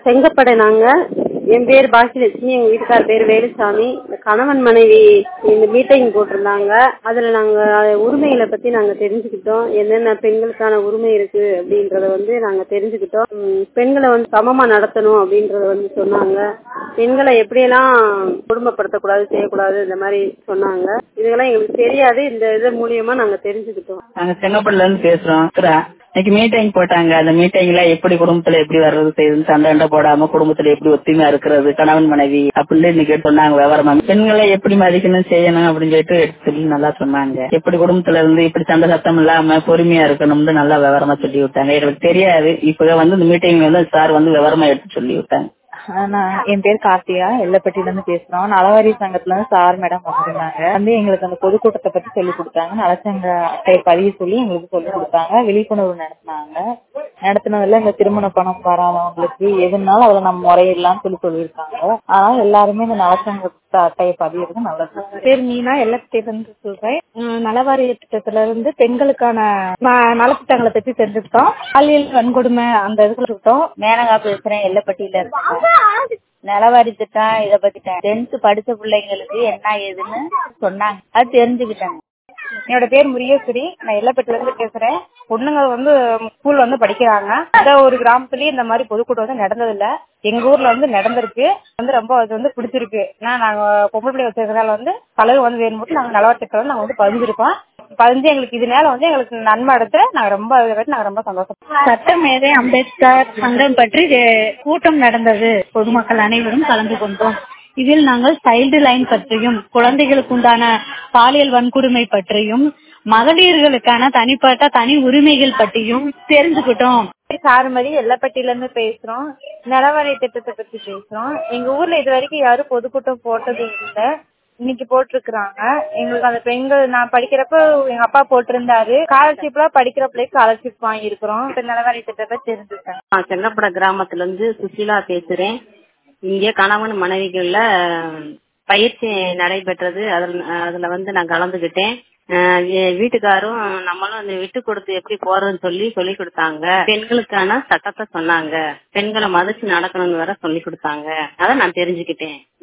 செங்கப்படை நாங்க என் பேர் பாக்கியலட்சுமி எங்க வீட்டுக்கார் பேர் வேலுசாமி இந்த கணவன் மனைவி இந்த மீட்டிங் போட்டிருந்தாங்க அதுல நாங்க உரிமைகளை பத்தி நாங்க தெரிஞ்சுக்கிட்டோம் என்னென்ன பெண்களுக்கான உரிமை இருக்கு அப்படின்றத வந்து நாங்க தெரிஞ்சுக்கிட்டோம் உம், பெண்களை வந்து சமமா நடத்தணும் அப்படின்றத வந்து சொன்னாங்க பெண்களை எப்படியெல்லாம் குடும்பப்படுத்தக்கூடாது செய்யக்கூடாது இந்த மாதிரி சொன்னாங்க இதெல்லாம் எங்களுக்கு தெரியாது இந்த இது மூலியமா நாங்க தெரிஞ்சுக்கிட்டோம் நாங்க செங்கப்பட்டுல இருந்து பேசுறோம் சித்ரா. இன்னைக்கு மீட்டிங் போட்டாங்க அந்த மீட்டிங்ல எப்படி குடும்பத்துல எப்படி வர்றது செய்யுது சண்டை சண்டை போடாம குடும்பத்துல எப்படி ஒத்துமையா இருக்கிறது கணவன் மனைவி அப்படின்னு இன்னைக்கு சொன்னாங்க விவரமா பெண்களை எப்படி மதிக்கணும் செய்யணும் அப்படின்னு சொல்லிட்டு எடுத்து சொல்லி நல்லா சொன்னாங்க எப்படி குடும்பத்துல இருந்து இப்படி சண்டை சத்தம் இல்லாம பொறுமையா இருக்கணும்னு நல்லா விவரமா சொல்லி விட்டாங்க எங்களுக்கு தெரியாது இப்ப வந்து இந்த மீட்டிங் வந்து சார் வந்து விவரமா எடுத்து சொல்லி விட்டாங்க ஆஹ் நான் என் பேர் கார்த்தியா எல்லப்பட்டில இருந்து பேசுறோம் நலவாரி சங்கத்துல இருந்து சார் மேடம் வந்திருந்தாங்க வந்து எங்களுக்கு அந்த பொதுக்கூட்டத்தை பத்தி சொல்லி கொடுத்தாங்க நலச்சங்க அட்டை பதிவு சொல்லி எங்களுக்கு சொல்லி கொடுத்தாங்க விழிப்புணர்வு நடத்தினாங்க நடத்தினதுல இந்த திருமண பணம் வராதவங்களுக்கு எதுனாலும் அதுல நம்ம முறையிடலாம்னு சொல்லி சொல்லியிருக்காங்க அதனால எல்லாருமே இந்த நலச்சங்க அட்டையை பதிவுறது நல்லது பேர் மீனா எல்லத்தில இருந்து சொல்றேன் உம் நலவாரிய திட்டத்துல இருந்து பெண்களுக்கான ம- நலத்திட்டங்களை பத்தி தெரிஞ்சுக்கிட்டோம் பாலியல் வன்கொடுமை அந்த இதுல இருக்கட்டும் மேனகா பேசுறேன் எல்லப்பட்டியில இருக்கேன் நலவாரி திட்டம் இத பத்தி டென்த் படிச்ச பிள்ளைங்களுக்கு என்ன ஏதுன்னு சொன்னாங்க அது தெரிஞ்சுக்கிட்டாங்க என்னோட பேர் முரியேஸ்வரி நான் எல்லப்பட்டில இருந்து பேசுறேன் பொண்ணுங்க வந்து ஸ்கூல் வந்து படிக்கிறாங்க இந்த ஒரு கிராமத்துலயும் இந்த மாதிரி பொதுக்கூட்டம் வந்து நடந்தது இல்ல எங்க ஊர்ல வந்து நடந்திருக்கு வந்து ரொம்ப அது வந்து பிடிச்சிருக்கு ஏன்னா நாங்க பொம்பளை பிள்ளை வச்சிருக்கனால வந்து கலகு வந்து வேணும் நாங்க நலவாரத்துக்கு நாங்க வந்து பதிஞ்சிருக்கோம் பதிஞ்சு எங்களுக்கு இதனால வந்து எங்களுக்கு நன்மை எடுத்து நாங்க ரொம்ப அதை பத்தி நாங்க ரொம்ப சந்தோஷம் சட்டமேதை அம்பேத்கர் சங்கம் பற்றி அஹ், கூட்டம் நடந்தது பொதுமக்கள் அனைவரும் கலந்து கொண்டோம் இதில் நாங்கள் சைல்டு லைன் பற்றியும் குழந்தைகளுக்கு உண்டான பாலியல் வன்கொடுமை பற்றியும் மகளிர்களுக்கான தனிப்பட்ட தனி உரிமைகள் பற்றியும் தெரிஞ்சுக்கிட்டோம் சாருமதி எல்லப்பட்டியில இருந்து பேசுறோம் நலவாரிய திட்டத்தை பத்தி பேசுறோம் எங்க ஊர்ல இது வரைக்கும் யாரும் பொதுக்கூட்டம் போட்டது இல்ல இன்னைக்கு போட்டிருக்கிறாங்க எங்களுக்கு அந்த பெண்கள் நான் படிக்கிறப்ப எங்க அப்பா போட்டிருந்தாரு ஸ்காலர்ஷிப்ல படிக்கிற பிள்ளைக்கு ஸ்காலர்ஷிப் வாங்கியிருக்கிறோம் இப்ப நலவாரிய திட்டத்தை தெரிஞ்சுக்கிட்டேன் நான் செங்கப்பட கிராமத்துல இருந்து சுசீலா பேசுறேன் இங்க கணவன் மனைவிகள்ல பயிற்சி நடைபெற்றது அதுல அதுல வந்து நான் கலந்துகிட்டேன் அஹ் என் வீட்டுக்காரும் நம்மளும் அந்த விட்டு கொடுத்து எப்படி போறதுன்னு சொல்லி சொல்லி கொடுத்தாங்க பெண்களுக்கான சட்டத்தை சொன்னாங்க பெண்களை மதிச்சு நடக்கணும்னு வேற சொல்லி கொடுத்தாங்க அதை நான் தெரிஞ்சுக்கிட்டேன்